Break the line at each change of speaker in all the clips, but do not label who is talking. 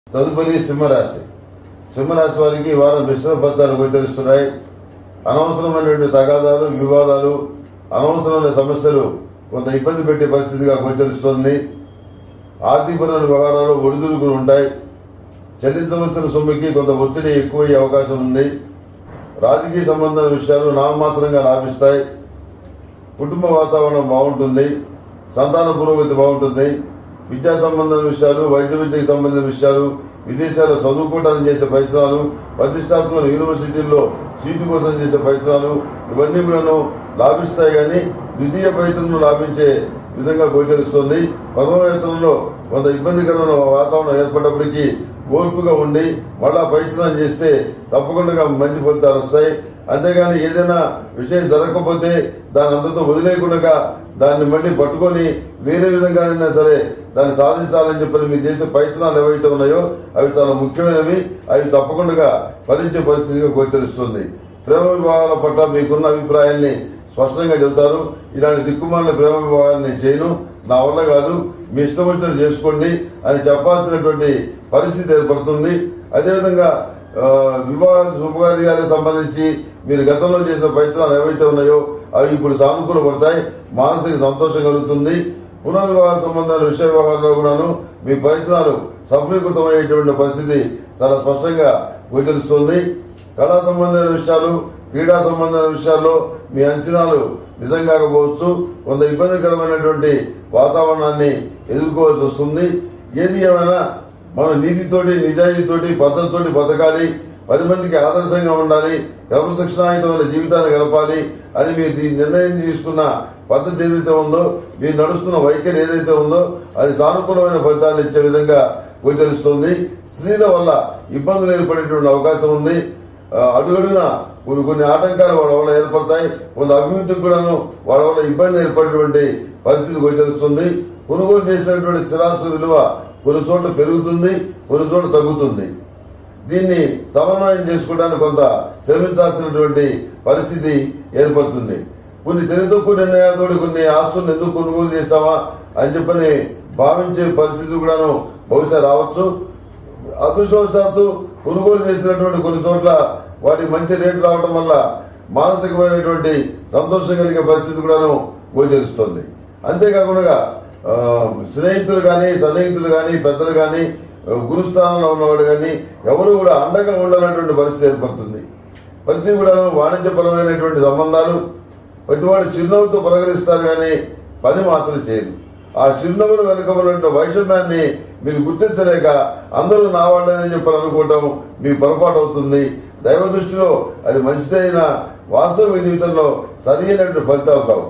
తదుపరి సింహరాశి సింహరాశి వారికి ఈ వారం మిశ్రమ ఫలితాలు గోచరిస్తున్నాయి అనవసరమైనటువంటి తగాదాలు వివాదాలు అనవసరమైన సమస్యలు కొంత ఇబ్బంది పెట్టే పరిస్థితిగా గోచరిస్తుంది ఆర్థికపరమైన వ్యవహారాలు ఒడిదుడుకులు ఉంటాయి చెల్లించవలసిన సొమ్ముకి కొంత ఒత్తిడి ఎక్కువయ్యే అవకాశం ఉంది రాజకీయ సంబంధమైన విషయాలు నామమాత్రంగా లాభిస్తాయి కుటుంబ వాతావరణం బాగుంటుంది సంతాన పురోగతి బాగుంటుంది విద్యా సంబంధమైన విషయాలు వైద్య విద్యకు సంబంధించిన విషయాలు విదేశాల్లో చదువుకోవడానికి చేసే ప్రయత్నాలు ప్రతిష్టాత్మక యూనివర్సిటీల్లో సీటు కోసం చేసే ప్రయత్నాలు ఇవన్నీ కూడాను లాభిస్తాయి కానీ ద్వితీయ ప్రయత్నంలో లాభించే విధంగా గోచరిస్తుంది ప్రథమ ప్రయత్నంలో కొంత ఇబ్బందికరమైన వాతావరణం ఏర్పడినప్పటికీ ఓర్పుగా ఉండి మళ్ళా ప్రయత్నం చేస్తే తప్పకుండా మంచి ఫలితాలు వస్తాయి అంతేగాని ఏదైనా విషయం జరగకపోతే దాని అంతతో వదిలేకుండా దాన్ని మళ్ళీ పట్టుకొని వేరే విధంగానైనా సరే దాన్ని సాధించాలని చెప్పని మీరు చేసే ప్రయత్నాలు ఏవైతే ఉన్నాయో అవి చాలా ముఖ్యమైనవి అవి తప్పకుండా ఫలించే పరిస్థితిగా గోచరిస్తుంది ప్రేమ వివాహాల పట్ల మీకున్న అభిప్రాయాల్ని స్పష్టంగా చెబుతారు ఇలాంటి దిక్కుమాలిన ప్రేమ వివాహాన్ని నేను చేయను నా వల్ల కాదు మీ ఇష్టం వచ్చినట్టు చేసుకోండి అని చెప్పాల్సినటువంటి పరిస్థితి ఏర్పడుతుంది అదేవిధంగా ఆ, వివాహ శుభకార్యాలకు సంబంధించి మీరు గతంలో చేసిన ప్రయత్నాలు ఏవైతే ఉన్నాయో అవి ఇప్పుడు సానుకూల పడతాయి మానసిక సంతోషం కలుగుతుంది పునర్వివాహ సంబంధాల విషయ వ్యవహారంలో కూడాను మీ ప్రయత్నాలు సఫలీకృతమయ్యేటువంటి పరిస్థితి చాలా స్పష్టంగా గోచరిస్తుంది కళా సంబంధమైన విషయాలు క్రీడా సంబంధమైన విషయాల్లో మీ అంచనాలు నిజం కాకపోవచ్చు కొంత ఇబ్బందికరమైనటువంటి వాతావరణాన్ని ఎదుర్కోవాల్సి వస్తుంది ఏది ఏమైనా మన నీతితోటి నిజాయితీతోటి పద్ధతితోటి బతకాలి పది మందికి ఆదర్శంగా ఉండాలి క్రమశిక్షణాయుతమైన జీవితాన్ని గడపాలి అని మీరు ఈ నిర్ణయం తీసుకున్న పద్ధతి ఏదైతే ఉందో మీరు నడుస్తున్న వైఖరి ఏదైతే ఉందో అది సానుకూలమైన ఫలితాలు ఇచ్చే విధంగా గోచరిస్తుంది స్త్రీల వల్ల ఇబ్బందులు ఏర్పడేటువంటి అవకాశం ఉంది ఆ, అడుగడుగున కొన్ని కొన్ని ఆటంకాలు వాళ్ళ వల్ల ఏర్పడతాయి కొంత అభివృద్ధికి కూడాను వాళ్ళ వల్ల ఇబ్బంది ఏర్పడేటువంటి పరిస్థితి గోచరిస్తుంది కొనుగోలు చేసినటువంటి స్థిరాస్తుల విలువ కొన్ని చోట్ల పెరుగుతుంది కొన్ని చోట్ల తగ్గుతుంది దీన్ని సమన్వయం చేసుకోవడానికి కొంత శ్రమించాల్సినటువంటి పరిస్థితి ఏర్పడుతుంది కొన్ని తెలితక్కువ నిర్ణయాలతో కొన్ని ఆస్తులను ఎందుకు కొనుగోలు చేస్తామా అని చెప్పని భావించే పరిస్థితి కూడాను బహుశా రావచ్చు అదృష్టవశాత్తు కొనుగోలు చేసినటువంటి కొన్ని చోట్ల వాటికి మంచి రేటు రావడం వల్ల మానసికమైనటువంటి సంతోషం కలిగే పరిస్థితి కూడాను గోచరిస్తుంది అంతేకాకుండా ఆ, స్నేహితులు కానీ సన్నిహితులు కానీ పెద్దలు కానీ ఆ, గురుస్థానంలో ఉన్నవాడు కానీ ఎవరు కూడా అండగా ఉండాలన్నటువంటి పరిస్థితి ఏర్పడుతుంది ప్రతి కూడా వాణిజ్యపరమైనటువంటి సంబంధాలు ప్రతివాడు చిరునవ్వుతో పలకరిస్తారు కానీ పని మాత్రం చేయరు ఆ చిరునవ్వుల వెనుక ఉన్నటువంటి వైషమ్యాన్ని మీరు గుర్తించలేక అందరూ నా వాళ్ళని చెప్పని అనుకోవటం మీ పొరపాటు అవుతుంది దైవ దృష్టిలో అది మంచిదైన వాస్తవ జీవితంలో సరైనటువంటి ఫలితాలు రావు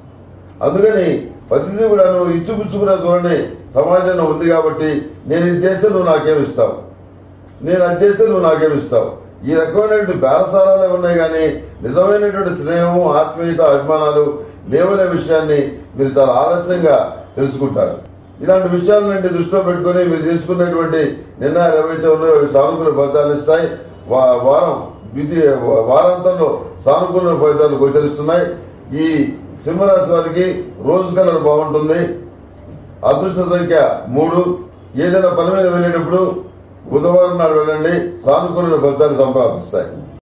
అందుకని ప్రతిదీ కూడాను ఇచ్చుపుచ్చుకునే ధోరణి సమాజంలో ఉంది కాబట్టి నేను ఇది చేస్తే నువ్వు నాకేం ఇస్తావు నేను అది చేస్తే నువ్వు నాకేం ఇస్తావు ఈ రకమైనటువంటి బేరసారాలే ఉన్నాయి కానీ నిజమైనటువంటి స్నేహము ఆత్మీయత అభిమానాలు లేవనే విషయాన్ని మీరు చాలా ఆలస్యంగా తెలుసుకుంటారు ఇలాంటి విషయాలన్నింటి దృష్టిలో పెట్టుకుని మీరు తీసుకున్నటువంటి నిర్ణయాలు ఏవైతే ఉన్నాయో అవి సానుకూల ఫలితాలు ఇస్తాయి వా- వారం ద్వితీయ వారాంతంలో సానుకూల ఫలితాలు గోచరిస్తున్నాయి ఈ సింహరాశి వారికి రోజు కలర్ బాగుంటుంది అదృష్ట సంఖ్య మూడు ఏదైనా పని మీద వెళ్ళేటప్పుడు బుధవారం నాడు వెళ్ళండి సానుకూల ఫలితాలు సంప్రాప్తిస్తాయి